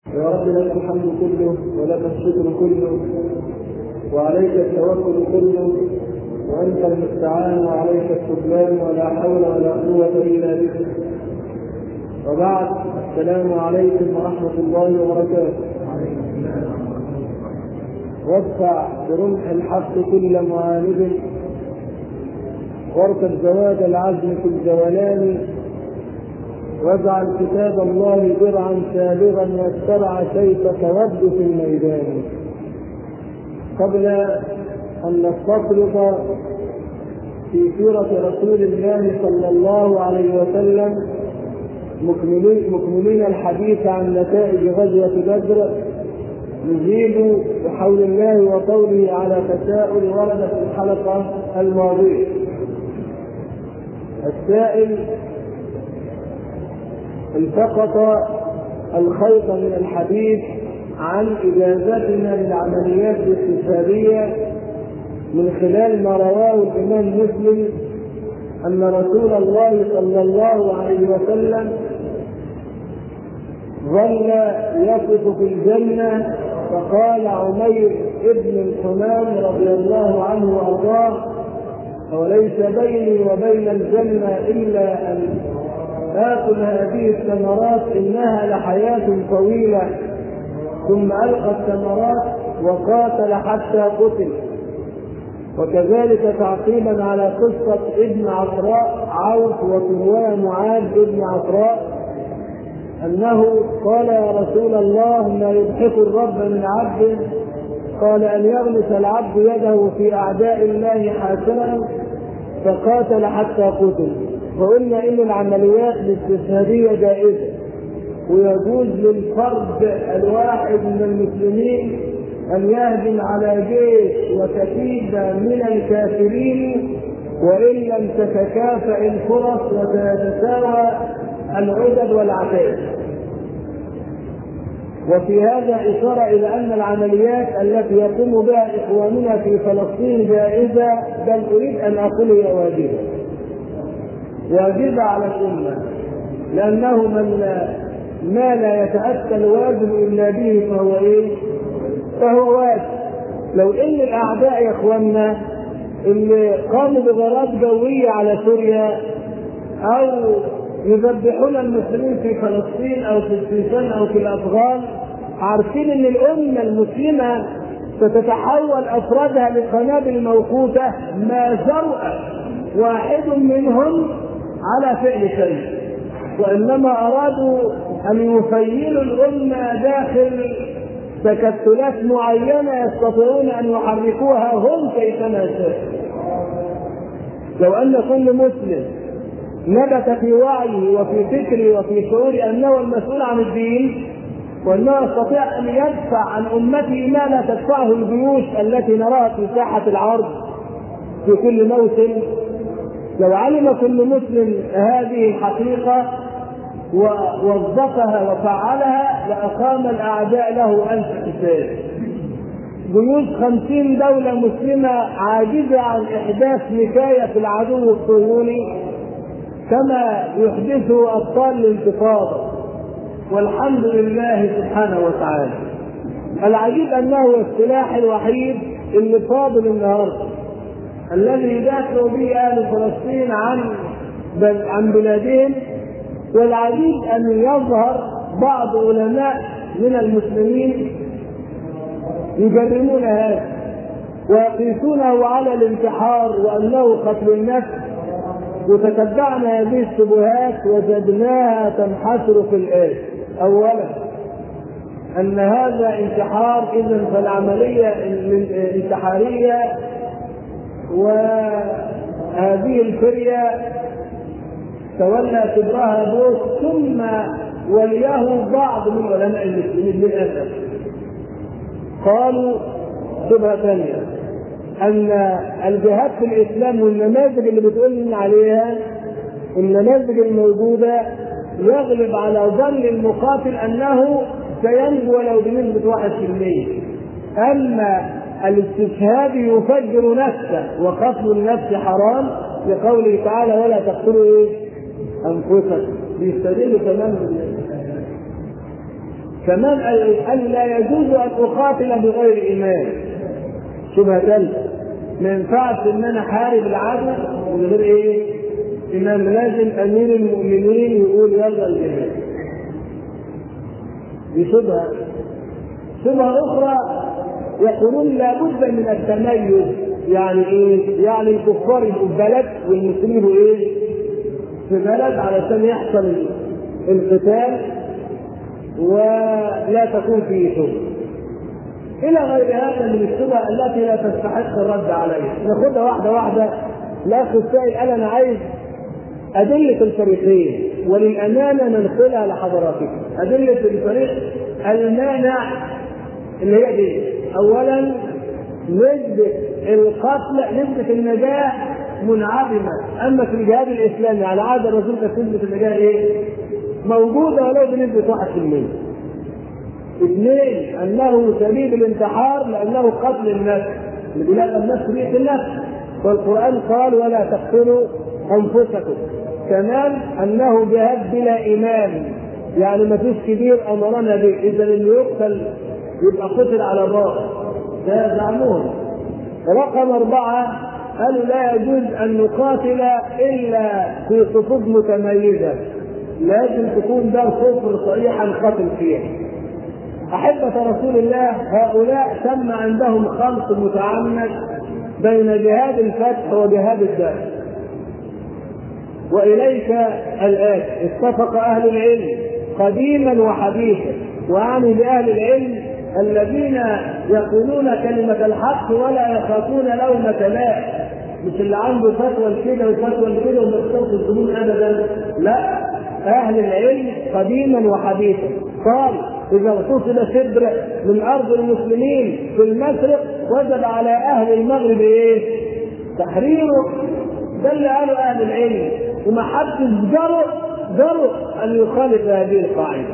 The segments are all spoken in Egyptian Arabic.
يا رب لك الحمد كله ولك الشكر كله وعليك التوكل كله وانت المستعان وعليك السبلان ولا حول ولا قوه الا بك وبعد السلام عليكم ورحمه الله وبركاته وادفع برمح الحق كل معاند واركب زواج العزم في الجولان واجعل كتاب الله درعا سابغا واتبع سيفك وابد في الميدان قبل ان نستطرق في سيرة رسول الله صلى الله عليه وسلم مكملين, مكملين الحديث عن نتائج غزوة بدر نزيد بحول الله وقوله على تساؤل ورد في الحلقة الماضية السائل التقط الخيط من الحديث عن إجازتنا للعمليات الاستشهادية من خلال ما رواه الإمام مسلم أن رسول الله صلى الله عليه وسلم ظل يقف في الجنة فقال عمير ابن الحمام رضي الله عنه وأرضاه وليس بيني وبين الجنة إلا أن آكل هذه الثمرات إنها لحياة طويلة ثم ألقى الثمرات وقاتل حتى قتل وكذلك تعقيبا على قصة ابن عفراء عوف وكنوى معاذ ابن عفراء أنه قال يا رسول الله ما يضحك الرب من عبد قال أن يغمس العبد يده في أعداء الله حاسرا فقاتل حتى قتل وقلنا إن العمليات الاستشهادية جائزة ويجوز للفرد الواحد من المسلمين أن يهجم على جيش وكتيبة من الكافرين وإن لم تتكافأ الفرص وتتساوى العدد والعتاد وفي هذا إشارة إلى أن العمليات التي يقوم بها إخواننا في فلسطين جائزة بل أريد أن أقول هي واجبة واجبة على الأمة لأنه من ما لا يتأتى الواجب إلا به فهو إيه؟ فهو واجب لو إن الأعداء يا إخواننا اللي قاموا بغارات جوية على سوريا أو يذبحون المسلمين في فلسطين أو في السيسان أو في الأفغان عارفين إن الأمة المسلمة ستتحول أفرادها لقنابل موقوتة ما جرأ واحد منهم على فعل شيء وإنما أرادوا أن يخيلوا الأمة داخل تكتلات معينة يستطيعون أن يحركوها هم كيفما شاء لو أن كل مسلم نبت في وعيه وفي فكره وفي شعوره أنه المسؤول عن الدين وأنه يستطيع أن يدفع عن أمته ما لا تدفعه الجيوش التي نراها في ساحة العرض في كل موسم لو علم كل مسلم هذه الحقيقة ووظفها وفعلها لأقام الأعداء له ألف حساب جيوش خمسين دولة مسلمة عاجزة عن إحداث نكاية في العدو الصهيوني كما يحدثه أبطال الانتفاضة والحمد لله سبحانه وتعالى العجيب أنه السلاح الوحيد اللي فاضل النهارده الذي يدافع به اهل فلسطين عن عن بلادهم والعجيب ان يظهر بعض علماء من المسلمين يجرمون هذا ويقيسونه على الانتحار وانه قتل النفس وتتبعنا هذه الشبهات وجدناها تنحصر في الآية أولا أن هذا انتحار إذا فالعملية الانتحارية وهذه الفرية تولى كبرها بوش ثم وليه بعض من علماء المسلمين للاسف قالوا شبهه ثانيه ان الجهاد في الاسلام والنماذج اللي بتقول لنا عليها النماذج الموجوده يغلب على ظن المقاتل انه سينجو ولو بنسبه 1% اما الاستشهاد يفجر نفسه وقتل النفس حرام لقوله تعالى ولا تقتلوا ايه؟ انفسكم بيستدلوا كمان كمان قال لا يجوز ان اقاتل بغير ايمان شبهه ثالثه ما ينفعش ان انا احارب العدو من غير ايه؟ امام لازم امير المؤمنين يقول يلا الجهاد دي شبهه شبهه اخرى يقولون لابد من التميز يعني ايه؟ يعني الكفار يبقوا في بلد والمسلمين يبقوا ايه؟ في بلد علشان يحصل القتال ولا تكون فيه شبهه. الى غير هذا من الشبه التي لا تستحق الرد عليها، ناخدها واحده واحده الاخ السائل قال انا عايز أدلة الفريقين وللأمانة ننقلها لحضراتكم أدلة الفريق المانع اللي هي دي أولا نسبة القتل نسبة النجاة منعدمة أما في الجهاد الإسلامي على عهد الرسول كانت نسبة النجاة إيه؟ موجودة ولو بنسبة 1% اثنين أنه سبيل الانتحار لأنه قتل النفس اللي بيقول النفس بيئة النفس والقرآن قال ولا تقتلوا أنفسكم كمان أنه جهاد بلا إمام يعني ما فيش كبير أمرنا به إذا اللي يقتل يبقى قتل على الراس ده زعمهم رقم أربعة قالوا لا يجوز أن نقاتل إلا في صفوف متميزة لازم تكون ده صفر صريحا قتل فيها أحبة رسول الله هؤلاء تم عندهم خلط متعمد بين جهاد الفتح وجهاد الدفع واليك الان اتفق اهل العلم قديما وحديثا واعني باهل العلم الذين يقولون كلمة الحق ولا يخافون لومة لائم مش اللي عنده فتوى كده وفتوى كده وما الظنون ابدا لا اهل العلم قديما وحديثا قال اذا اغتصب شبر من ارض المسلمين في المشرق وجب على اهل المغرب ايه؟ تحريره ده اللي قاله اهل العلم وما حدش جرؤ جرؤ ان يخالف هذه القاعده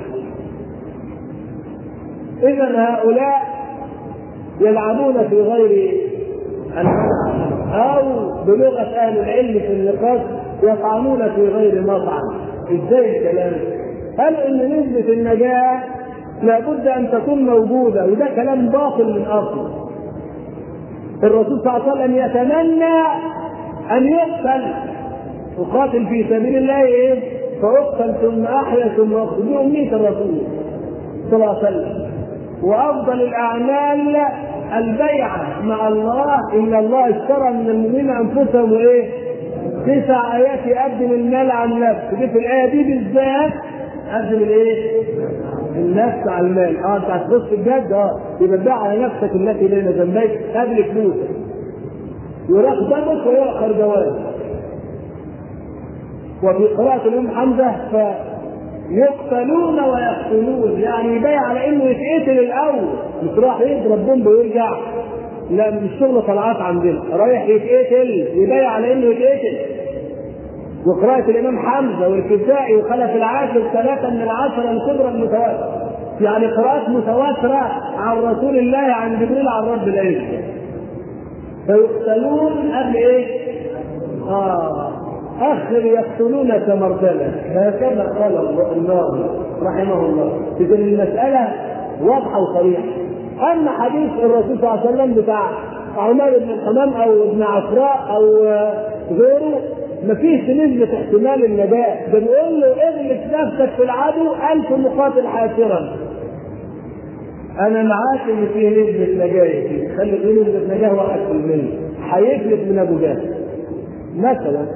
اذا هؤلاء يلعبون في غير الملعب او بلغه اهل العلم في النقاش يطعنون في غير مطعم ازاي الكلام هل ان نسبه النجاه لابد ان تكون موجوده وده كلام باطل من اصله الرسول صلى الله عليه وسلم يتمنى ان يقتل اقاتل في سبيل الله ايه فاقتل ثم احيا ثم اقتل دي امنيه الرسول صلى الله عليه وسلم وافضل الاعمال البيعه مع الله ان الله اشترى من المؤمنين انفسهم وايه تسع ايات يقدم المال عن نفسه دي في الايه دي بالذات قدم الايه النفس على المال اه انت هتبص بجد اه يبقى تبيع على نفسك التي بين جنبيك قبل فلوسك يراق دمك ويؤخر جوازك وفي قراءة الأم حمزة فيقتلون ويقتلون يعني يبيع على إنه يتقتل الأول مش راح يضرب بومب ويرجع لا مش شغل طلعات عندنا رايح يتقتل يبيع على إنه يتقتل وقراءة الإمام حمزة والكسائي وخلف العاشر ثلاثة من العشرة الكبرى المتواترة يعني قراءات متواترة عن رسول الله عن جبريل عن رب العزة فيقتلون قبل إيه؟ آه أخر يقتلونك مرتبة هكذا قال الناظر رحمه الله إذا المسألة واضحة وصريحة أما حديث الرسول صلى الله عليه وسلم بتاع عمر بن الحمام أو ابن عفراء أو غيره مفيش نسبة احتمال النجاة ده بيقول له اغلق نفسك في العدو ألف مقاتل حاسرا أنا معاك إن فيه نسبة نجاة فيه خلي فيه نسبة نجاة واحد في المية هيفلت من أبو جهل مثلا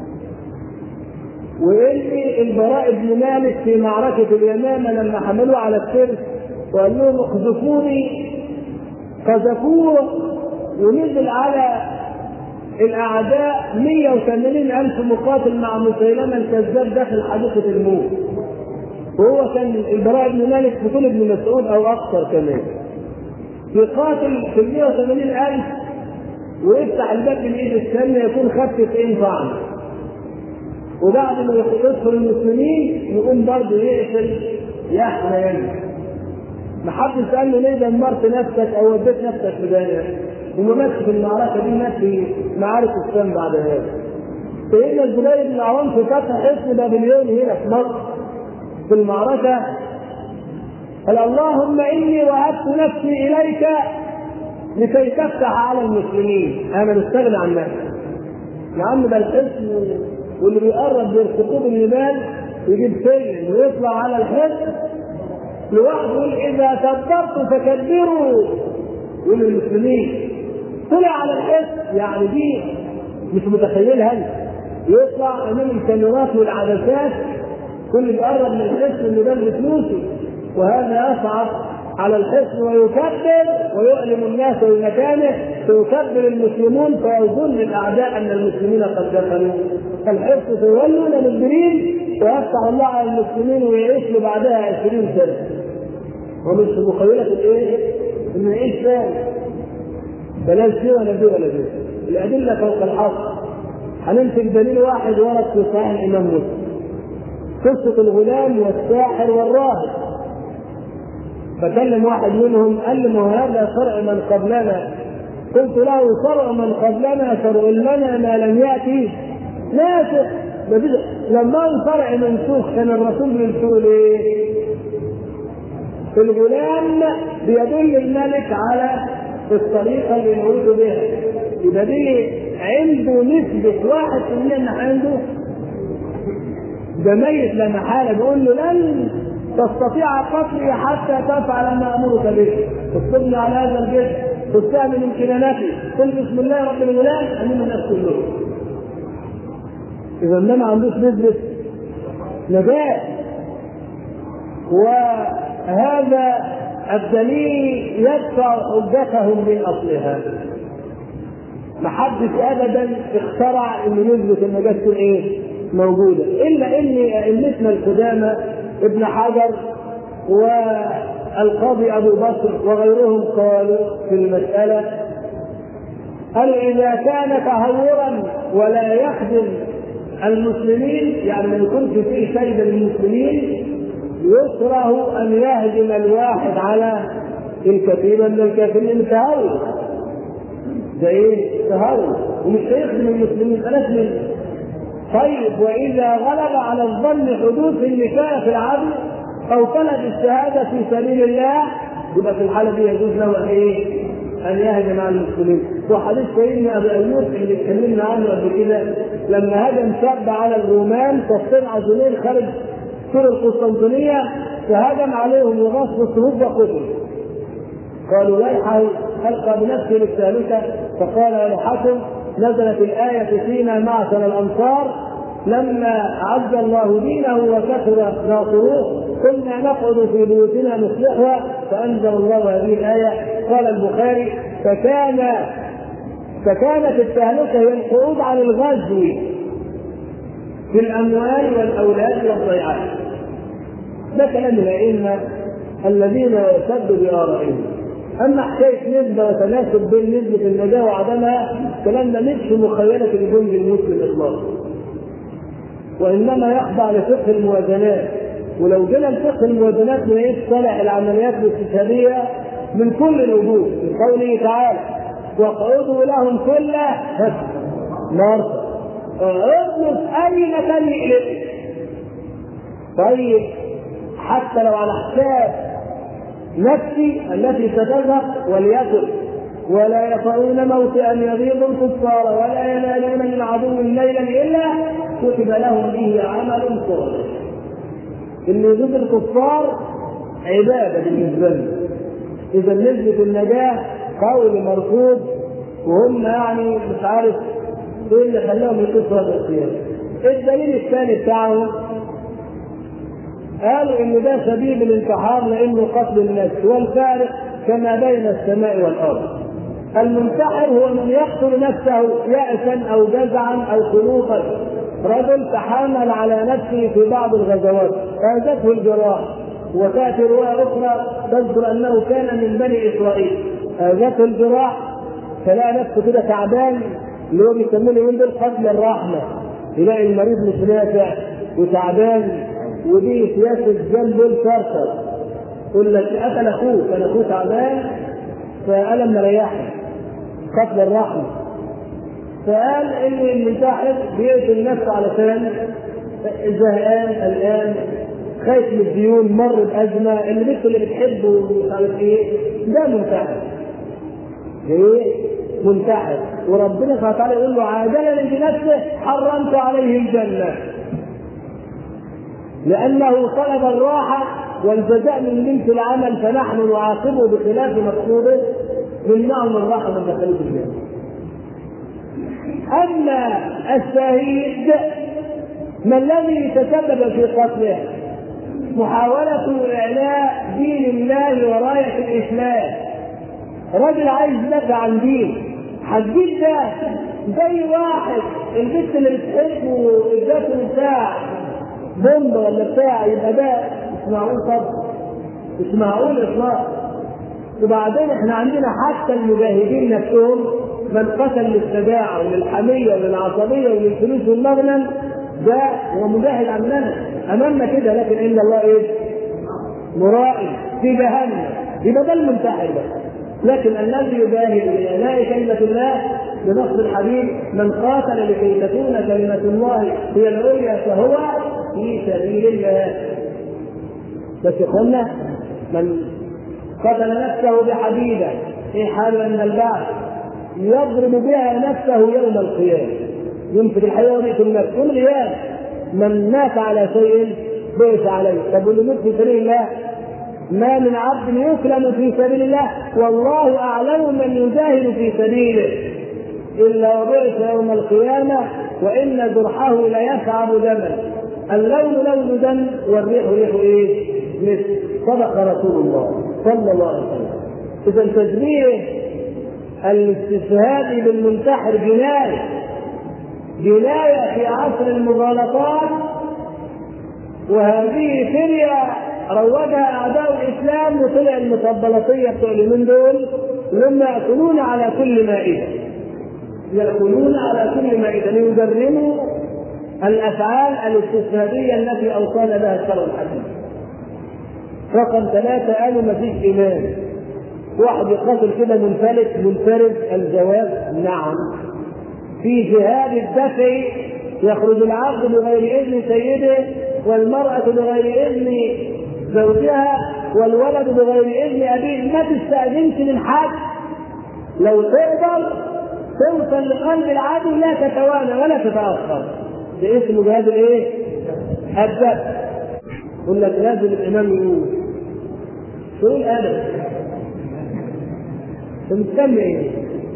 وإن البراء بن مالك في معركة اليمامة لما حملوه على السرس وقال لهم اقذفوني قذفوه ونزل على الأعداء 180 ألف مقاتل مع مسيلمة الكذاب داخل حديقة الموت وهو كان البراء بن مالك بطول ابن مسعود أو أكثر كمان يقاتل في ال 180 ألف ويفتح الباب بالإيد الثانية يكون خد 90 طعن وبعد ما يدخل المسلمين يقوم برضه يقتل يحيى ينجح ما حدش قال له ليه دمرت نفسك او وديت نفسك في داهيه وما ماتش في المعركه دي مات في معارك الشام بعد هذا سيدنا الزبير بن عوام في فتح اسم بابليون هنا في مصر في المعركه قال اللهم اني وهبت نفسي اليك لكي تفتح على المسلمين انا مستغني عن نفسي يا عم ده الحصن واللي بيقرب بيرتقوه بالنبال يجيب سلم ويطلع على الحصن لوحده يقول اذا كبرت فكبروا يقول للمسلمين طلع على الحصن يعني دي مش متخيلها انت يطلع امام الكاميرات والعدسات كل بيقرب من الحصن اللي ده بفلوسه وهذا يصعد على الحصن ويكبر ويؤلم الناس بمكانه فيكبر المسلمون فيظن الاعداء ان المسلمين قد دخلوا الحصن فيولون مدبرين ويفتح الله على المسلمين ويعيش له بعدها 20 سنه ومش مخيله الايه؟ انه يعيش ثاني بلاش دي ولا دي ولا دي الادله فوق الحصر هنمسك دليل واحد ورد في صحيح الامام مسلم قصه الغلام والساحر والراهب فكلم واحد منهم قال لي ما هذا شرع من قبلنا قلت له شرع من قبلنا شرع لنا ما لم ياتي ناسخ لما شرع منسوخ كان الرسول بيقول ايه؟ الغلام بيدل الملك على الطريقه اللي نريد بها يبقى دي عنده نسبة واحد في المية من عنده ده ميت لا محالة بيقول له لن تستطيع قتلي حتى تفعل ما أمرك به تصبني على هذا الجسم تستعمل امكاناتي قل بسم الله رب الغلام أمين الناس كلهم إذا ده ما عندوش نسبة نجاة وهذا الدليل يدفع حجتهم من أصلها محدش ابدا اخترع ان نسبه النجاه تكون ايه؟ موجوده الا ان ائمتنا القدامى ابن حجر والقاضي ابو بكر وغيرهم قالوا في المساله قال اذا كان تهورا ولا يخدم المسلمين يعني ما يكونش فيه فايده للمسلمين يكره ان يهجم الواحد على الكثير من الكافرين تهور ده ايه؟ تهور ومش هيخدم المسلمين بلاش منه طيب واذا غلب على الظن حدوث النكايه في العدل او طلب الشهاده في سبيل الله يبقى في الحاله دي يجوز له ايه؟ ان يهجم على المسلمين وحديث سيدنا ابي ايوب اللي اتكلمنا عنه قبل كده لما هجم شاب على الرومان تصطين عزولين خارج سور القسطنطينيه فهجم عليهم وغصب الصهود وقتل قالوا ويحه القى بنفسه للثالثه فقال يا حسن نزلت الايه فينا معشر الانصار لما عز الله دينه وكثر ناصروه كنا نقعد في بيوتنا نصلحها فانزل الله هذه الايه قال البخاري فكان فكانت التهلكه هي القعود عن الغزو في الاموال والاولاد والضيعات ده كلام الائمه الذين يعتد بارائهم اما حكايه نسبه وتناسب بين نسبه النجاه وعدمها الكلام ده مش مخيله الجند المسلم اطلاقا وانما يخضع لفقه الموازنات ولو جينا لفقه الموازنات نلاقيه صالح العمليات الاستشهاديه من كل الوجوه من قوله تعالى واقعدوا لهم كل مرة اقعدوا في اي مكان يقلب طيب حتى لو على حساب نفسي التي ستذهب وليكن ولا يطعون موطئا يغيظ الكفار ولا ينالون من عدو ليلا الا كتب لهم به عمل صالح ان وجود الكفار عباده بالنسبه لنا اذا نسبه النجاه قول مرفوض وهم يعني مش عارف ايه اللي خلاهم يقصوا هذا القياس الدليل الثاني بتاعهم قالوا ان ده سبيل الانتحار لانه قتل النفس والفارق كما بين السماء والارض المنتحر هو من يقتل نفسه يأسا او جزعا او خلوقا رجل تحامل على نفسه في بعض الغزوات فازته الجراح وتاتي روايه اخرى تذكر انه كان من بني اسرائيل اذته الجراح فلقى نفسه كده تعبان اللي هو بيسموه اليومين دول قتل الرحمه يلاقي المريض مش نافع وتعبان ودي سياسه جنب الكركر يقول لك قتل اخوه كان اخوه تعبان فألم مريحه قتل الرحمه فقال ان المنتحر بيقتل نفسه علشان زهقان الان خايف من الديون مر بازمه اللي بنته اللي بتحبه ومش عارف ايه ده منتحر ايه منتحر وربنا سبحانه وتعالى يقول له عاجلا بنفسه حرمت عليه الجنه لانه طلب الراحه والجزاء من جنس العمل فنحن نعاقبه بخلاف مقصوده نمنعه من الراحه من دخلته الجنه اما الشهيد ما الذي تسبب في قتله محاولة إعلاء دين الله وراية الإسلام راجل عايز يدافع عن دين هتجيب ده زي واحد البنت اللي بتحبه اداته بتاع بومب ولا بتاع يبقى ده مش معقول طبعا مش معقول اطلاقا وبعدين احنا عندنا حتى المجاهدين نفسهم من قتل للشجاعه وللحميه وللعصبيه وللفلوس والمغنم ده هو مجاهد عمنا امامنا كده لكن عند الله ايه؟ مرائي في جهنم يبقى ده المنتحر بقى لكن الذي يجاهد لإعلاء كلمة الله بنص الحديث من قاتل لكي تكون كلمة الله هي العليا فهو في سبيل الله بس يا من قتل نفسه بحديدة في حال أن البعث يضرب بها نفسه يوم القيامة يمسك الحياة ويقتل النفس يوم القيامة من مات على شيء بئس عليه طب واللي مات في سبيل الله ما من عبد يكلم في سبيل الله والله اعلم من يجاهد في سبيله الا وبعث يوم القيامه وان جرحه ليشعر دما اللون لون دم والريح ريح ايه؟ مثل صدق رسول الله صلى الله عليه وسلم اذا تشبيه الاستشهاد بالمنتحر جنايه جنايه في عصر المغالطات وهذه فريه روجها اعداء الاسلام وطلع المطبلطيه بتوع اليومين دول لما ياكلون على كل مائده ياكلون على كل مائده ليجرموا الافعال الاستشهاديه التي اوصانا بها الشرع الحديث رقم ثلاثة قالوا ما فيش إيمان واحد يقاتل كده منفلت منفرد الجواب نعم في جهاد الدفع يخرج العبد بغير إذن سيده والمرأة بغير إذن زوجها والولد بغير إذن أبيه ما تستأذنش من حد لو تقدر توصل لقلب العدو لا تتوانى ولا تتأخر ده اسمه جهاد الايه؟ الدفع يقول لك لازم الإمام يقول شو الأدب؟ انت مستني ايه؟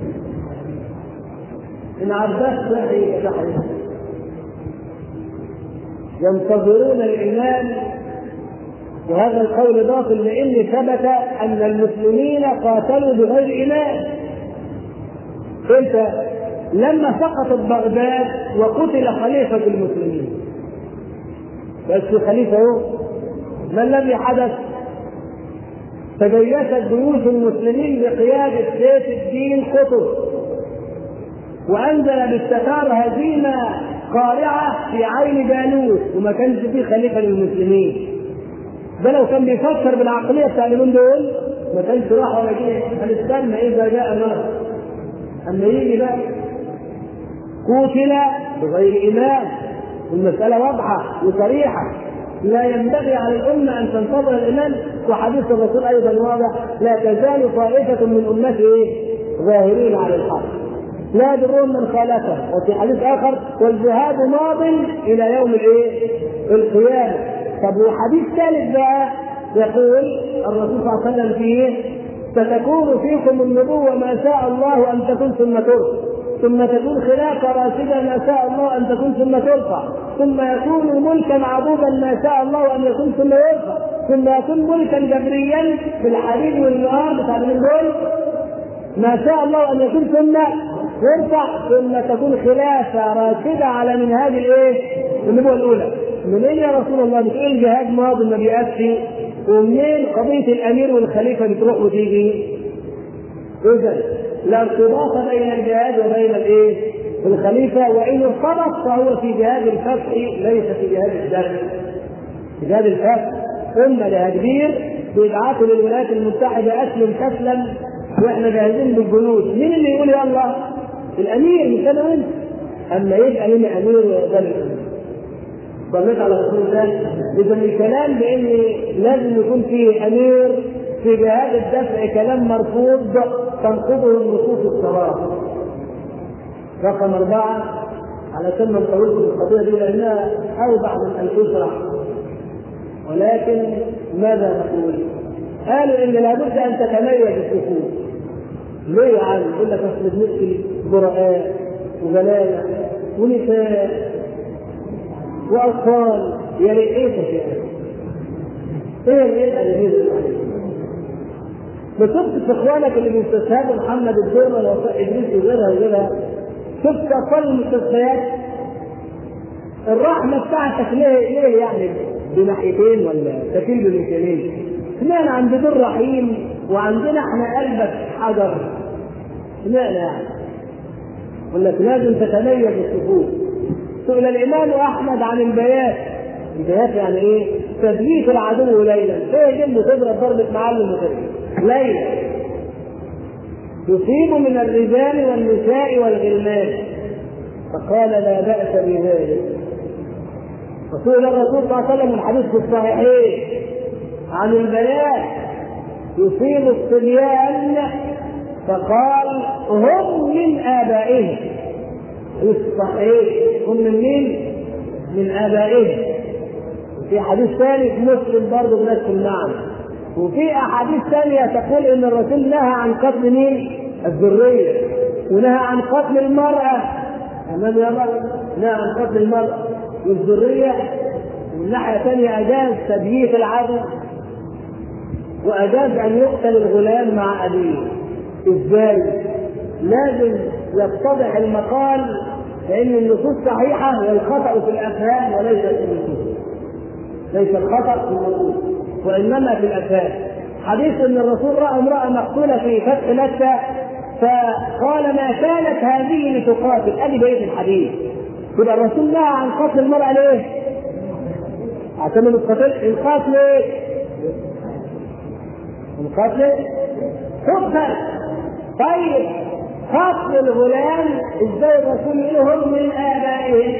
إن عباس صحي صحي ينتظرون الإمام وهذا القول باطل لأن ثبت أن المسلمين قاتلوا بغير إمام أنت لما سقطت بغداد وقتل خليفة المسلمين بس خليفة هو ما الذي حدث؟ تجيشت جيوش المسلمين بقيادة سيف الدين قطب وأنزل بالستار هزيمة قارعة في عين جالوت وما كانش فيه خليفة للمسلمين ده لو كان بيفكر بالعقلية بتاع اليومين دول ما كانش راح ولا جه هنستنى إذا جاء نصر أما يجي بقى قتل بغير إمام المسألة واضحة وصريحة لا ينبغي على الأمة أن تنتظر الإمام وحديث الرسول أيضا واضح لا تزال طائفة من أمته ظاهرين على الحق لا يضرهم من خالفه وفي حديث آخر والجهاد ماض إلى يوم الإيه؟ القيامة طب وحديث ثالث بقى يقول الرسول صلى الله عليه وسلم فيه ستكون فيكم النبوة ما شاء الله أن تكون ثم ترك ثم تكون خلافة راشدة ما شاء الله أن تكون ثم ترفع ثم يكون ملكا عضوبا ما شاء الله أن يكون ثم يرفع ثم يكون ملكا جبريا في الحديد والنهار بتاع من دول ما شاء الله أن يكون ثم يرفع ثم تكون خلافة راشدة على منهاج الإيه؟ النبوة الأولى منين يا رسول الله بتقول الجهاد ماضي ما بيأتي ومنين قضية الأمير والخليفة بتروح وتيجي؟ إذا لا ارتباط بين الجهاد وبين الايه؟ الخليفه وان ارتبط فهو في جهاد الفتح ليس في جهاد الدفع. في جهاد الفتح امه لها كبير بيبعثوا للولايات المتحده اسلم تسلم واحنا جاهزين بالجنود، مين اللي يقول يلا؟ الامير مش انا وانت. اما يبقى لنا امير ويقبل الامير. صليت على رسول الله اذا الكلام بان لازم يكون فيه امير في جهاد الدفع كلام مرفوض تنقضه النصوص الصراحه رقم اربعه علشان ما نطولش القضيه دي لانها اوضح من ان تشرح ولكن ماذا نقول؟ قالوا ان لابد ان تتميز الصفوف ليه يا عم؟ يقول لك اصل بنقتل براء وغلابه ونساء واطفال يا ريت ايه تشاء ايه ايه اللي نزل عليك بشفت اخوانك اللي بيستشهدوا محمد الدولة ووفاء ادريس وغيرها وغيرها شفت اطفال المستشفيات الرحمه بتاعتك ليه ليه يعني بناحيتين ولا تكيل بالمكانين اشمعنى عند دول رحيم وعندنا احنا قلبك حجر اشمعنى يعني يقول لك لازم تتميز الصفوف سئل الامام احمد عن البيات البيات يعني ايه؟ تبييت العدو ليلا ايه جنب تضرب ضربه معلم وترجع ليلا يصيب من الرجال والنساء والغلمان فقال لا بأس بذلك رسول الرسول صلى الله عليه وسلم الحديث في الصحيحين عن البنات يصيب الصبيان فقال هم من آبائهم الصحيح هم من مين؟ من آبائهم في حديث ثاني في مسلم برضه بنفس المعنى وفي احاديث ثانيه تقول ان الرسول نهى عن قتل مين؟ الذريه ونهى عن قتل المراه امام يا نهى عن قتل المراه والذريه والناحيه الثانيه اجاز تبييت العدو واجاز ان يقتل الغلام مع ابيه ازاي؟ لازم يتضح المقال لان النصوص صحيحه والخطا في الافهام وليس في النصوص ليس الخطا في النصوص وانما في الافهام حديث ان الرسول راى امراه مقتوله في فتح مكه فقال ما كانت هذه لتقاتل ادي بقيه الحديث يبقى الرسول نهى عن قتل المراه ليه؟ عشان القتل القتل ايه؟ القتل تقتل طيب قتل الغلام ازاي الرسول يقول من ابائهم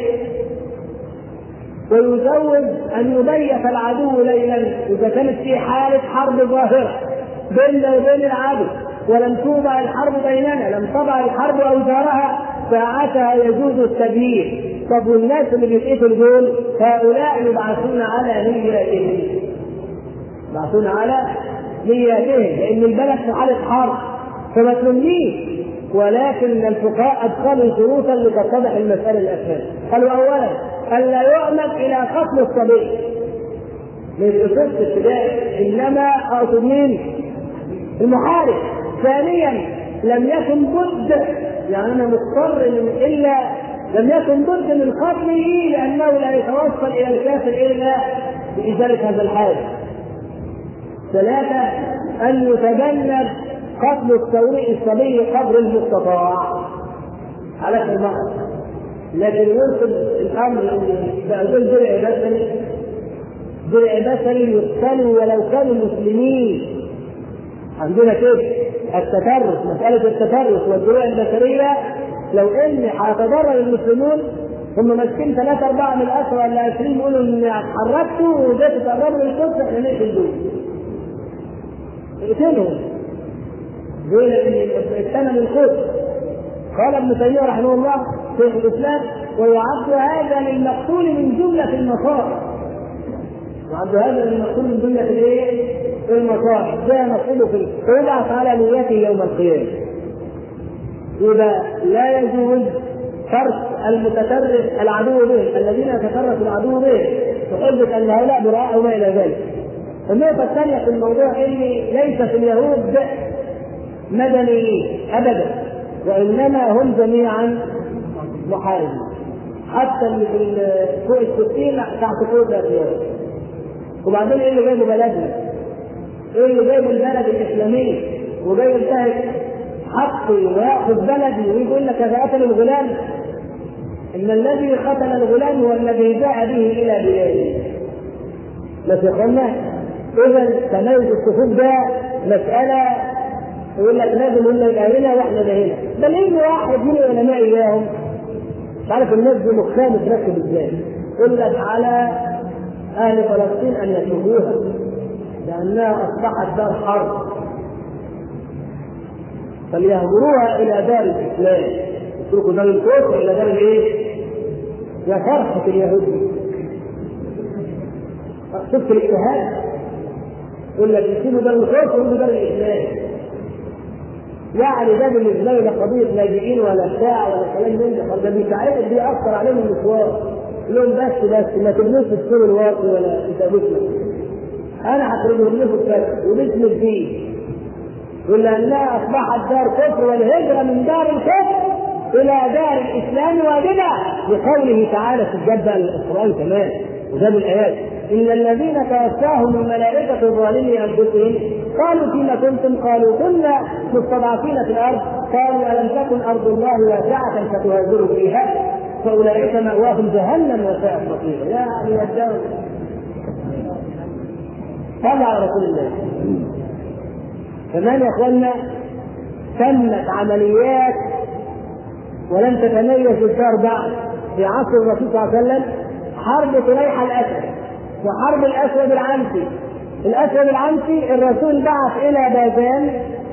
ويزوج ان يبيت العدو ليلا اذا كانت في حاله حرب ظاهره بيننا وبين العدو ولم توضع الحرب بيننا لم تضع الحرب اوزارها ساعتها يجوز التبييت طب والناس اللي بيتقتلوا دول هؤلاء يبعثون على نياتهم يبعثون على نياتهم لان البلد في حاله حرب فما تلمنيش ولكن الفقهاء ادخلوا شروطا لتتضح المساله الاساسيه قالوا اولا الا يؤمن الى قتل الصبي ليس قصه ابتدائي انما اقصد مين؟ المحارب ثانيا لم يكن بد يعني انا مضطر من الا لم يكن بد من قتله لانه لا يتوصل الى الكافر الا بازاله هذا الحادث ثلاثه ان يتجنب قتل الصبي قدر المستطاع على المعنى لكن ينصب الامر بقى دول درع بشري درع بشري يقتلوا ولو كانوا مسلمين عندنا كده التترس مسألة التترس والدروع البشرية لو ان هيتضرر المسلمون هم ماسكين ثلاثة أربعة من الأسرى ولا 20 يقولوا إن حركتوا وجيتوا تقربوا للقدس إحنا نقتل دول. اقتلهم. دول الثمن القدس. قال ابن تيمية رحمه الله شيخ الإسلام ويعد هذا للمقتول من جملة المصائب. يعد هذا للمقتول من جملة الإيه؟ المصائب ده نقول في ويبعث على نيته يوم القيامة. إذا لا يجوز فرق المتترس العدو به الذين يتترس العدو به بحجة أن هؤلاء براء وما إلى ذلك. النقطة الثانية في الموضوع أن ليس في اليهود مدنيين أبدا وإنما هم جميعا محاربين حتى اللي في فوق الستين تحت فوق الأخيار وبعدين ايه اللي جايبه بلدنا؟ ايه اللي جايبه البلد الاسلاميه؟ وجاي ينتهك حقي وياخذ بلدي ويقول لك اذا قتل الغلام ان الذي قتل الغلام هو الذي جاء به الى بلاده. بس يا اخوانا اذا تميز الصفوف ده مساله يقول لك لازم هنا يبقى هنا واحنا ده هنا بل يجي واحد من العلماء اياهم مش عارف الناس دي مخها متركب ازاي يقول لك على اهل فلسطين ان يتركوها لانها اصبحت دار حرب فليهجروها الى دار الاسلام يتركوا دار الكفر الى دار الايه؟ يا فرحة اليهود شفت الاجتهاد يقول لك يسيبوا دار الكفر ويقولوا دار الاسلام يعني ده بالنسبه لي لا قضيه لاجئين ولا بتاع ولا كلام من ده ده بيساعدك بيأثر عليهم المشوار لهم بس بس ما تبنوش السور الواطي ولا تسابوش انا هخرجهم لكم كذا وباسم الدين يقول لانها اصبحت دار كفر والهجره من دار الكفر الى دار الاسلام واجبه لقوله تعالى في الجد القران كمان وده من الايات ان الذين توفاهم الملائكه ظالمي انفسهم قالوا فيما كنتم قالوا كنا مستضعفين في الارض قالوا الم تكن ارض الله واسعه فتهاجروا فيها فاولئك ماواهم جهنم وساءت مصيرا يعني يدعوا صلى على رسول الله كمان يا اخوانا تمت عمليات ولم تتميز الدار بعد في عصر الرسول صلى الله عليه وسلم حرب طليحه الاسد وحرب الاسود العنسي الاسود العنسي الرسول بعث الى بازان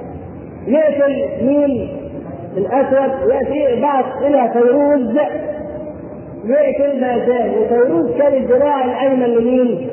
يقتل مين؟ الاسود ياتي بعث الى فيروز يقتل بازان وفيروز كان الذراع الايمن لمين؟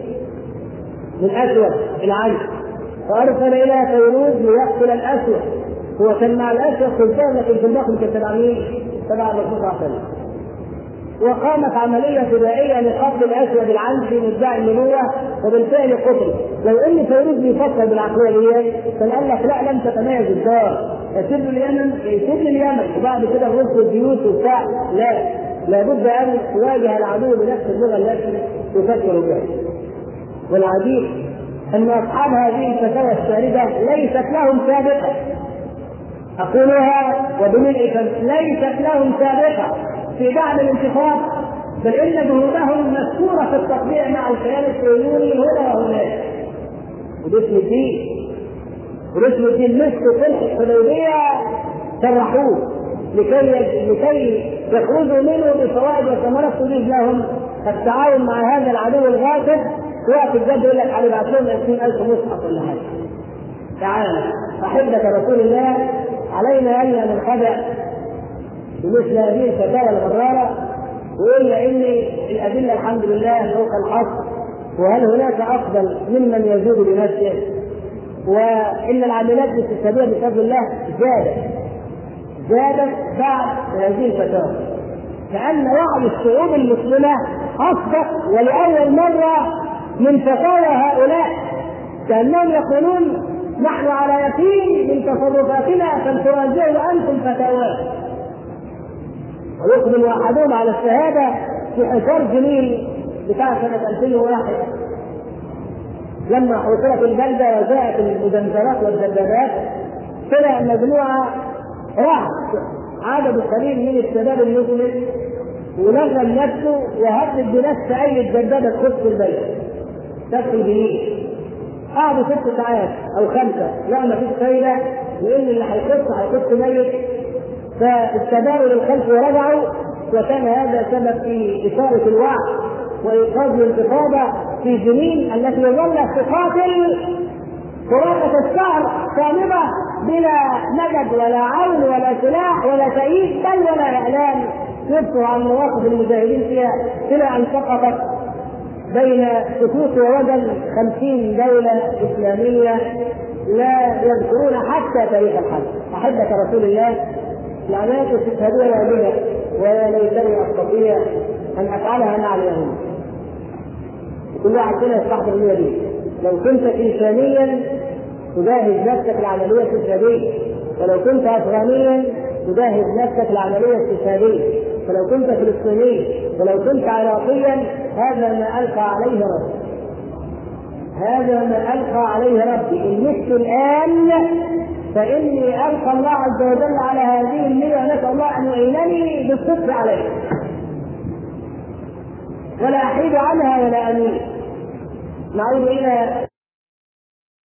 للاسود العنسي وارسل الى فيروز ليقتل الاسود هو كان مع الاسود سلطان لكن في الباطن كان تبع مين؟ تبع الرسول صلى الله عليه وسلم وقامت عملية فدائية لقتل الأسود العنسي مدعي النبوة وبالفعل قتل، لو إن فيروز بيفكر بالعقلية دي كان قال لك لا لم تتميز الدار، يسيب اليمن يسيب اليمن وبعد كده الروس والجيوش وبتاع، لا لابد أن تواجه العدو بنفس اللغة التي تفكر بها. والعجيب أن أصحاب هذه الفتاوى الشاردة ليست لهم سابقة. أقولها وبملء ليست لهم سابقة في دعم الانتخاب بل ان جهودهم مذكوره في التطبيع مع الكيان الصهيوني هنا وهناك وباسم الدين وباسم الدين مسكوا صلح الحديبيه سرحوه لكي لكي يخرجوا منه بفوائد وثمرات تجيز لهم التعاون مع هذا العدو الغاصب وقت الجد يقول لك هنبعت لهم 20000 مصحف ولا حاجه تعالى احبك رسول الله علينا الا ننخدع بمثل هذه الفتاوى الغرارة وإلا إن الأدلة الحمد لله فوق الحصر وهل هناك أفضل ممن يزود بنفسه وإن العمليات الاقتصادية بفضل الله زادت زادت بعد هذه الفتاوى كأن وعي الشعوب المسلمة أصبح ولأول مرة من فتاوى هؤلاء كأنهم يقولون نحن على يقين من تصرفاتنا فلتراجعوا أنتم فتاواكم ويقدم احدهم على الشهاده في حصار جميل بتاع سنه 2001 لما حوصلت البلده وجاءت المدنزلات والدبابات طلع مجموعه رعب عدد قليل من الشباب المسلم ونغم نفسه وهدد بنفس اي دبابه تخش البلد تدخل جميل قعدوا ست ساعات او خمسه لا ما فيش فايده لان اللي هيخش هيخش ميت فاستداروا للخلف ورجعوا وكان هذا سبب في إثارة الوعي وإيقاظ الانتفاضة في جنين التي ظلت تقاتل قرابة الشهر كاملة بلا مدد ولا عون ولا سلاح ولا تأييد بل ولا إعلان يذكر عن مواقف المجاهدين فيها إلى أن سقطت بين سكوت ووجل خمسين دولة إسلامية لا يذكرون حتى تاريخ الحرب أحبة رسول الله العمليات الاستشهادية بها ويا ليتني استطيع ان افعلها مع اليهود. كل واحد فينا يستحضر النية دي. لو كنت انسانيا تجهز نفسك للعملية الاستشهادية، ولو كنت افغانيا تجهز نفسك للعملية الاستشهادية، ولو كنت فلسطيني، ولو كنت عراقيا هذا ما القى عليه ربي. هذا ما القى عليه ربي، ان مت الان فإني ألقى الله عز وجل على هذه النية ونسأل الله أن يعينني بالصدق عليه ولا أحيد عنها ولا أميل نعود إلى